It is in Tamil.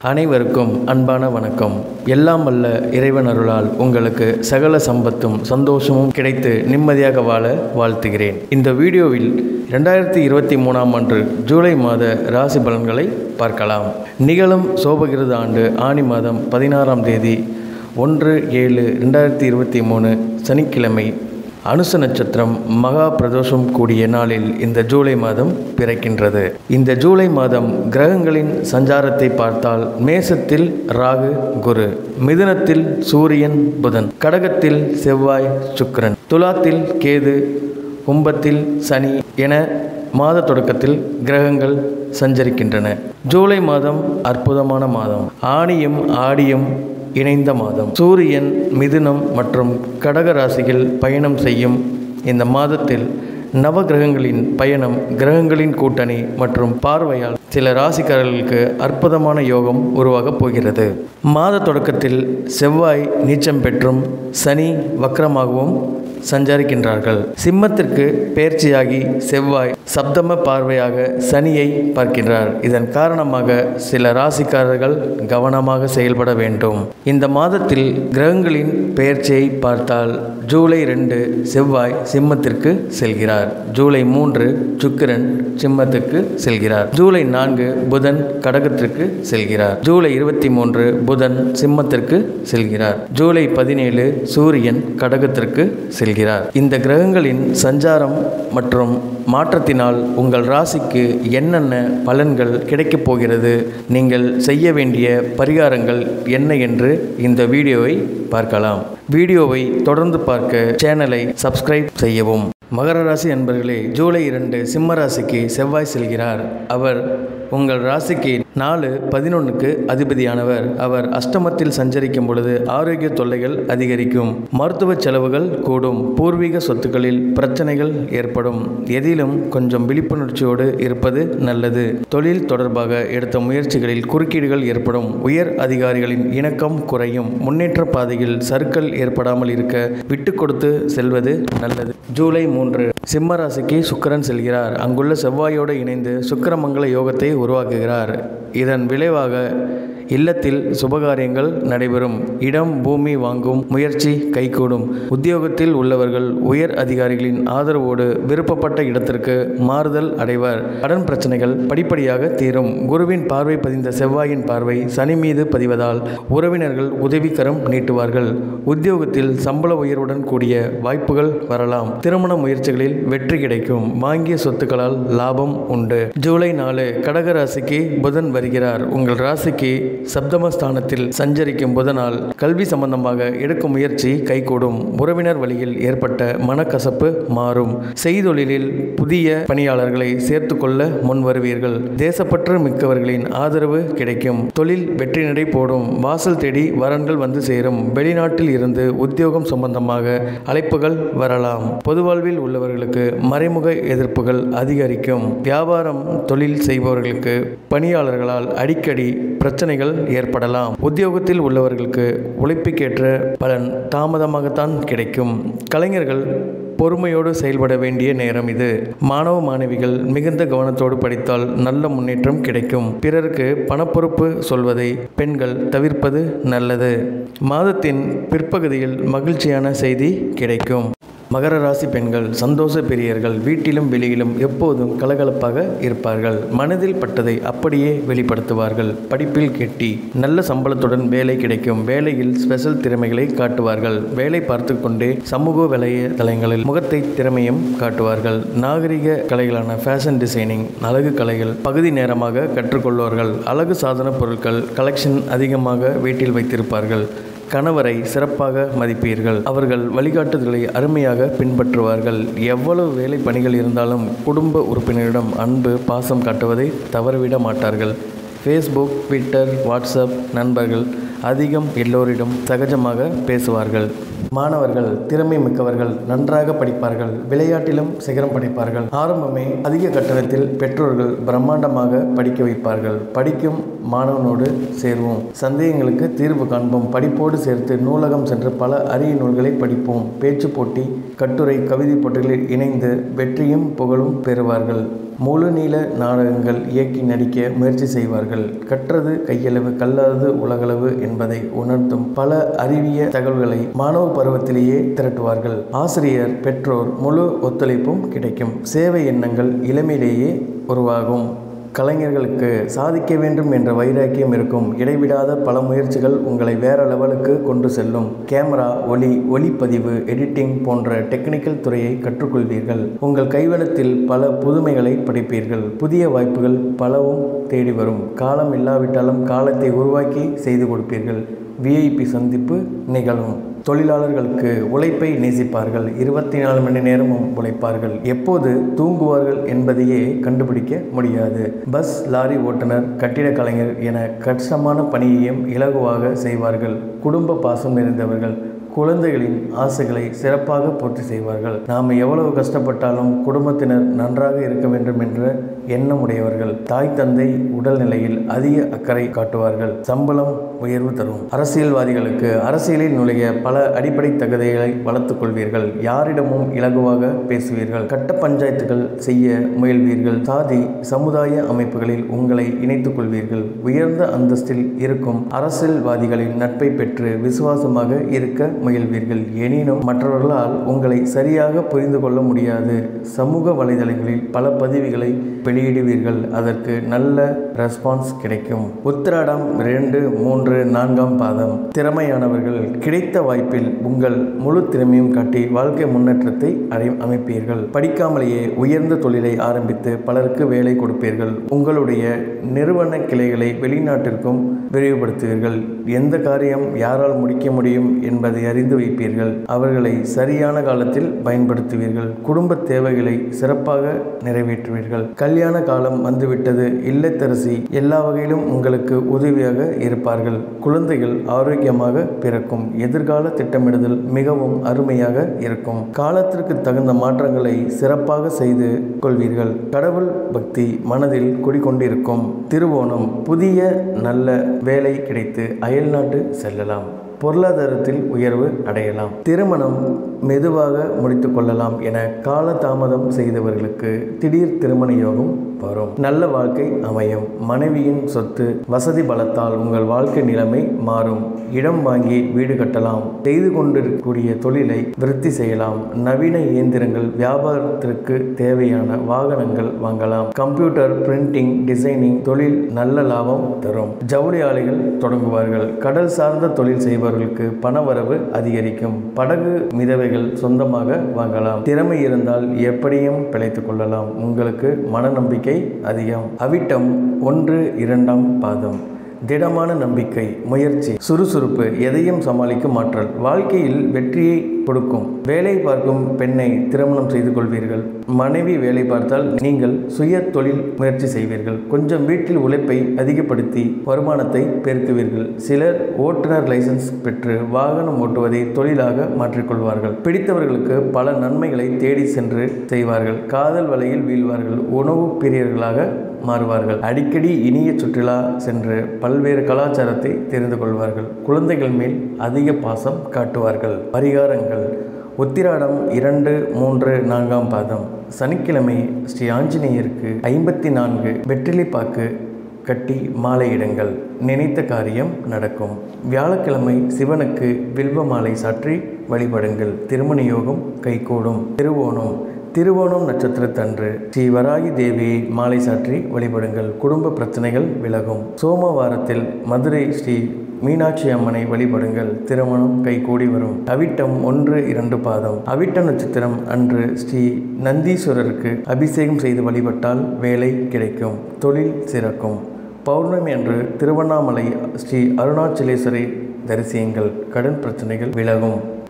அனைவருக்கும் அன்பான வணக்கம் எல்லாம் வல்ல இறைவன் அருளால் உங்களுக்கு சகல சம்பத்தும் சந்தோஷமும் கிடைத்து நிம்மதியாக வாழ வாழ்த்துகிறேன் இந்த வீடியோவில் ரெண்டாயிரத்தி இருபத்தி மூணாம் ஆண்டு ஜூலை மாத ராசி பலன்களை பார்க்கலாம் நிகழும் சோபகிருத ஆண்டு ஆணி மாதம் பதினாறாம் தேதி ஒன்று ஏழு ரெண்டாயிரத்தி இருபத்தி மூணு சனிக்கிழமை அனுச நட்சத்திரம் மகா பிரதோஷம் கூடிய நாளில் இந்த ஜூலை மாதம் பிறக்கின்றது இந்த ஜூலை மாதம் கிரகங்களின் சஞ்சாரத்தை பார்த்தால் மேசத்தில் ராகு குரு மிதுனத்தில் சூரியன் புதன் கடகத்தில் செவ்வாய் சுக்கிரன் துலாத்தில் கேது கும்பத்தில் சனி என மாத தொடக்கத்தில் கிரகங்கள் சஞ்சரிக்கின்றன ஜூலை மாதம் அற்புதமான மாதம் ஆணியும் ஆடியும் இணைந்த மாதம் சூரியன் மிதுனம் மற்றும் கடக ராசியில் பயணம் செய்யும் இந்த மாதத்தில் நவ கிரகங்களின் பயணம் கிரகங்களின் கூட்டணி மற்றும் பார்வையால் சில ராசிக்காரர்களுக்கு அற்புதமான யோகம் உருவாகப் போகிறது மாத தொடக்கத்தில் செவ்வாய் நீச்சம் பெற்றும் சனி வக்ரமாகவும் சஞ்சரிக்கின்றார்கள் சிம்மத்திற்கு பெயர்ச்சியாகி செவ்வாய் சப்தம பார்வையாக சனியை பார்க்கின்றார் இதன் காரணமாக சில ராசிக்காரர்கள் கவனமாக செயல்பட வேண்டும் இந்த மாதத்தில் கிரகங்களின் பெயர்ச்சியை பார்த்தால் ஜூலை ரெண்டு செவ்வாய் சிம்மத்திற்கு செல்கிறார் ஜூலை மூன்று சுக்கிரன் சிம்மத்துக்கு செல்கிறார் ஜூலை நான்கு புதன் கடகத்திற்கு செல்கிறார் ஜூலை இருபத்தி மூன்று புதன் சிம்மத்திற்கு செல்கிறார் ஜூலை பதினேழு சூரியன் கடகத்திற்கு செல்கிறார் இந்த கிரகங்களின் சஞ்சாரம் மற்றும் மாற்றத்தினால் உங்கள் ராசிக்கு என்னென்ன பலன்கள் கிடைக்கப் போகிறது நீங்கள் செய்ய வேண்டிய பரிகாரங்கள் என்ன என்று இந்த வீடியோவை பார்க்கலாம் வீடியோவை தொடர்ந்து பார்க்க சேனலை சப்ஸ்கிரைப் செய்யவும் மகர ராசி அன்பர்களே ஜூலை இரண்டு சிம்ம ராசிக்கு செவ்வாய் செல்கிறார் அவர் உங்கள் ராசிக்கு நாலு பதினொன்றுக்கு அதிபதியானவர் அவர் அஷ்டமத்தில் சஞ்சரிக்கும் பொழுது ஆரோக்கிய தொல்லைகள் அதிகரிக்கும் மருத்துவ செலவுகள் கூடும் பூர்வீக சொத்துக்களில் பிரச்சனைகள் ஏற்படும் எதிலும் கொஞ்சம் விழிப்புணர்ச்சியோடு இருப்பது நல்லது தொழில் தொடர்பாக எடுத்த முயற்சிகளில் குறுக்கீடுகள் ஏற்படும் உயர் அதிகாரிகளின் இணக்கம் குறையும் முன்னேற்ற பாதையில் சறுக்கல் ஏற்படாமல் இருக்க விட்டு கொடுத்து செல்வது நல்லது ஜூலை மூன்று சிம்ம ராசிக்கு சுக்கிரன் செல்கிறார் அங்குள்ள செவ்வாயோடு இணைந்து சுக்கிரமங்கல யோகத்தை உருவாக்குகிறார் இதன் விளைவாக இல்லத்தில் சுபகாரியங்கள் நடைபெறும் இடம் பூமி வாங்கும் முயற்சி கைகூடும் உத்தியோகத்தில் உள்ளவர்கள் உயர் அதிகாரிகளின் ஆதரவோடு விருப்பப்பட்ட இடத்திற்கு மாறுதல் அடைவர் கடன் பிரச்சனைகள் படிப்படியாக தீரும் குருவின் பார்வை பதிந்த செவ்வாயின் பார்வை சனி மீது பதிவதால் உறவினர்கள் உதவிக்கரம் நீட்டுவார்கள் உத்தியோகத்தில் சம்பள உயர்வுடன் கூடிய வாய்ப்புகள் வரலாம் திருமண முயற்சிகளில் வெற்றி கிடைக்கும் வாங்கிய சொத்துக்களால் லாபம் உண்டு ஜூலை நாலு கடக ராசிக்கு புதன் வருகிறார் உங்கள் ராசிக்கு சப்தமஸ்தானத்தில் சஞ்சரிக்கும் புதனால் கல்வி சம்பந்தமாக எடுக்கும் முயற்சி கைகூடும் உறவினர் வழியில் ஏற்பட்ட மனக்கசப்பு மாறும் செய்தொழிலில் புதிய பணியாளர்களை சேர்த்து கொள்ள முன் வருவீர்கள் தேசப்பற்று மிக்கவர்களின் ஆதரவு கிடைக்கும் தொழில் வெற்றி நடை போடும் வாசல் தேடி வரன்கள் வந்து சேரும் வெளிநாட்டில் இருந்து உத்தியோகம் சம்பந்தமாக அழைப்புகள் வரலாம் பொது வாழ்வில் உள்ளவர்களுக்கு மறைமுக எதிர்ப்புகள் அதிகரிக்கும் வியாபாரம் தொழில் செய்பவர்களுக்கு பணியாளர்களால் அடிக்கடி பிரச்சனைகள் ஏற்படலாம் உத்தியோகத்தில் உள்ளவர்களுக்கு உழைப்புக்கேற்ற பலன் தாமதமாகத்தான் கிடைக்கும் கலைஞர்கள் பொறுமையோடு செயல்பட வேண்டிய நேரம் இது மாணவ மாணவிகள் மிகுந்த கவனத்தோடு படித்தால் நல்ல முன்னேற்றம் கிடைக்கும் பிறருக்கு பணப்பொறுப்பு சொல்வதை பெண்கள் தவிர்ப்பது நல்லது மாதத்தின் பிற்பகுதியில் மகிழ்ச்சியான செய்தி கிடைக்கும் மகர ராசி பெண்கள் சந்தோஷ பிரியர்கள் வீட்டிலும் வெளியிலும் எப்போதும் கலகலப்பாக இருப்பார்கள் மனதில் பட்டதை அப்படியே வெளிப்படுத்துவார்கள் படிப்பில் கெட்டி நல்ல சம்பளத்துடன் வேலை கிடைக்கும் வேலையில் ஸ்பெஷல் திறமைகளை காட்டுவார்கள் வேலை பார்த்து கொண்டே சமூக வலைதளங்களில் முகத்தை திறமையும் காட்டுவார்கள் நாகரிக கலைகளான ஃபேஷன் டிசைனிங் அழகு கலைகள் பகுதி நேரமாக கற்றுக்கொள்வார்கள் அழகு சாதன பொருட்கள் கலெக்ஷன் அதிகமாக வீட்டில் வைத்திருப்பார்கள் கணவரை சிறப்பாக மதிப்பீர்கள் அவர்கள் வழிகாட்டுதலை அருமையாக பின்பற்றுவார்கள் எவ்வளவு வேலை பணிகள் இருந்தாலும் குடும்ப உறுப்பினரிடம் அன்பு பாசம் காட்டுவதை தவறவிட மாட்டார்கள் ஃபேஸ்புக் ட்விட்டர் வாட்ஸ்அப் நண்பர்கள் அதிகம் எல்லோரிடம் சகஜமாக பேசுவார்கள் மாணவர்கள் திறமை மிக்கவர்கள் நன்றாக படிப்பார்கள் விளையாட்டிலும் சிகரம் படிப்பார்கள் ஆரம்பமே அதிக கட்டணத்தில் பெற்றோர்கள் பிரம்மாண்டமாக படிக்க வைப்பார்கள் படிக்கும் மாணவனோடு சேர்வோம் சந்தேகங்களுக்கு தீர்வு காண்போம் படிப்போடு சேர்த்து நூலகம் சென்று பல அரிய நூல்களை படிப்போம் பேச்சு போட்டி கட்டுரை கவிதை போட்டிகளில் இணைந்து வெற்றியும் புகழும் பெறுவார்கள் முழு நீள நாடகங்கள் இயக்கி நடிக்க முயற்சி செய்வார்கள் கற்றது கையளவு கல்லாதது உலகளவு என்பதை உணர்த்தும் பல அறிவிய தகவல்களை மாணவ பருவத்திலேயே திரட்டுவார்கள் ஆசிரியர் பெற்றோர் முழு ஒத்துழைப்பும் கிடைக்கும் சேவை எண்ணங்கள் இளமையிலேயே உருவாகும் கலைஞர்களுக்கு சாதிக்க வேண்டும் என்ற வைராக்கியம் இருக்கும் இடைவிடாத பல முயற்சிகள் உங்களை வேற லெவலுக்கு கொண்டு செல்லும் கேமரா ஒளி ஒளிப்பதிவு எடிட்டிங் போன்ற டெக்னிக்கல் துறையை கற்றுக்கொள்வீர்கள் உங்கள் கைவனத்தில் பல புதுமைகளை படிப்பீர்கள் புதிய வாய்ப்புகள் பலவும் தேடி வரும் காலம் இல்லாவிட்டாலும் காலத்தை உருவாக்கி செய்து கொடுப்பீர்கள் விஐபி சந்திப்பு நிகழும் தொழிலாளர்களுக்கு உழைப்பை நேசிப்பார்கள் இருபத்தி நாலு மணி நேரமும் உழைப்பார்கள் எப்போது தூங்குவார்கள் என்பதையே கண்டுபிடிக்க முடியாது பஸ் லாரி ஓட்டுநர் கட்டிட கலைஞர் என கஷ்டமான பணியையும் இலகுவாக செய்வார்கள் குடும்ப பாசம் நிறைந்தவர்கள் குழந்தைகளின் ஆசைகளை சிறப்பாக பூர்த்தி செய்வார்கள் நாம் எவ்வளவு கஷ்டப்பட்டாலும் குடும்பத்தினர் நன்றாக இருக்க வேண்டும் என்ற எண்ணம் உடையவர்கள் தாய் தந்தை உடல்நிலையில் அதிக அக்கறை காட்டுவார்கள் சம்பளம் உயர்வு தரும் அரசியல்வாதிகளுக்கு அரசியலில் நுழைய பல அடிப்படை தகுதிகளை வளர்த்துக் கொள்வீர்கள் யாரிடமும் இலகுவாக பேசுவீர்கள் கட்ட பஞ்சாயத்துகள் செய்ய முயல்வீர்கள் சாதி சமுதாய அமைப்புகளில் உங்களை இணைத்துக் கொள்வீர்கள் உயர்ந்த அந்தஸ்தில் இருக்கும் அரசியல்வாதிகளின் நட்பை பெற்று விசுவாசமாக இருக்க முயல்வீர்கள் எனினும் மற்றவர்களால் உங்களை சரியாக புரிந்து கொள்ள முடியாது சமூக வலைதளங்களில் பல பதிவுகளை வெளியிடுவீர்கள் அதற்கு நல்ல ரெஸ்பான்ஸ் கிடைக்கும் உத்திராடம் இரண்டு மூன்று நான்காம் பாதம் திறமையானவர்கள் கிடைத்த வாய்ப்பில் உங்கள் முழு திறமையும் காட்டி வாழ்க்கை முன்னேற்றத்தை அடை அமைப்பீர்கள் படிக்காமலேயே உயர்ந்த தொழிலை ஆரம்பித்து பலருக்கு வேலை கொடுப்பீர்கள் உங்களுடைய நிறுவன கிளைகளை வெளிநாட்டிற்கும் விரிவுபடுத்துவீர்கள் எந்த காரியம் யாரால் முடிக்க முடியும் என்பதை அறிந்து வைப்பீர்கள் அவர்களை சரியான காலத்தில் பயன்படுத்துவீர்கள் குடும்ப தேவைகளை சிறப்பாக நிறைவேற்றுவீர்கள் கல்யாண காலம் வந்துவிட்டது இல்லத்தரசி எல்லா வகையிலும் உங்களுக்கு உதவியாக இருப்பார்கள் குழந்தைகள் ஆரோக்கியமாக பிறக்கும் எதிர்கால திட்டமிடுதல் மிகவும் அருமையாக இருக்கும் காலத்திற்கு தகுந்த மாற்றங்களை சிறப்பாக செய்து கொள்வீர்கள் கடவுள் பக்தி மனதில் குடிக்கொண்டிருக்கும் திருவோணம் புதிய நல்ல வேலை கிடைத்து அயல்நாட்டு செல்லலாம் பொருளாதாரத்தில் உயர்வு அடையலாம் திருமணம் மெதுவாக முடித்து கொள்ளலாம் என கால தாமதம் செய்தவர்களுக்கு திடீர் திருமண யோகம் வரும் நல்ல வாழ்க்கை அமையும் மனைவியின் சொத்து வசதி பலத்தால் உங்கள் வாழ்க்கை நிலைமை மாறும் இடம் வாங்கி வீடு கட்டலாம் செய்து கொண்டிருக்கக்கூடிய தொழிலை விருத்தி செய்யலாம் நவீன இயந்திரங்கள் வியாபாரத்திற்கு தேவையான வாகனங்கள் வாங்கலாம் கம்ப்யூட்டர் பிரிண்டிங் டிசைனிங் தொழில் நல்ல லாபம் தரும் ஜவுளி ஆலைகள் தொடங்குவார்கள் கடல் சார்ந்த தொழில் செய்பவர்களுக்கு பணவரவு அதிகரிக்கும் படகு மிதவைகள் சொந்தமாக வாங்கலாம் திறமை இருந்தால் எப்படியும் பிழைத்துக் கொள்ளலாம் உங்களுக்கு மனநம்பிக்கை அதிகம் அவிட்டம் ஒன்று இரண்டாம் பாதம் திடமான நம்பிக்கை முயற்சி சுறுசுறுப்பு எதையும் சமாளிக்கும் ஆற்றல் வாழ்க்கையில் வெற்றியை கொடுக்கும் வேலை பார்க்கும் பெண்ணை திருமணம் செய்து கொள்வீர்கள் மனைவி வேலை பார்த்தால் நீங்கள் சுய தொழில் முயற்சி செய்வீர்கள் கொஞ்சம் வீட்டில் உழைப்பை அதிகப்படுத்தி வருமானத்தை பெருக்குவீர்கள் சிலர் ஓட்டுநர் லைசன்ஸ் பெற்று வாகனம் ஓட்டுவதை தொழிலாக மாற்றிக்கொள்வார்கள் பிடித்தவர்களுக்கு பல நன்மைகளை தேடி சென்று செய்வார்கள் காதல் வலையில் வீழ்வார்கள் உணவு பிரியர்களாக மாறுவார்கள் அடிக்கடி இனிய சுற்றுலா சென்று பல்வேறு கலாச்சாரத்தை தெரிந்து கொள்வார்கள் குழந்தைகள் மேல் அதிக பாசம் காட்டுவார்கள் பரிகாரங்கள் உத்திராடம் இரண்டு மூன்று நான்காம் பாதம் சனிக்கிழமை ஸ்ரீ ஆஞ்சநேயருக்கு ஐம்பத்தி நான்கு வெற்றிலைப்பாக்கு கட்டி மாலையிடுங்கள் நினைத்த காரியம் நடக்கும் வியாழக்கிழமை சிவனுக்கு வில்வ மாலை சாற்றி வழிபடுங்கள் திருமண யோகம் கைகூடும் திருவோணம் திருவோணம் நட்சத்திரத்தன்று ஸ்ரீ வராகி தேவியை மாலை சாற்றி வழிபடுங்கள் குடும்ப பிரச்சனைகள் விலகும் சோமவாரத்தில் மதுரை ஸ்ரீ மீனாட்சி அம்மனை வழிபடுங்கள் திருமணம் கைகூடி வரும் அவிட்டம் ஒன்று இரண்டு பாதம் அவிட்ட நட்சத்திரம் அன்று ஸ்ரீ நந்தீஸ்வரருக்கு அபிஷேகம் செய்து வழிபட்டால் வேலை கிடைக்கும் தொழில் சிறக்கும் பௌர்ணமி அன்று திருவண்ணாமலை ஸ்ரீ அருணாச்சலேஸ்வரை தரிசியுங்கள் கடன் பிரச்சனைகள் விலகும்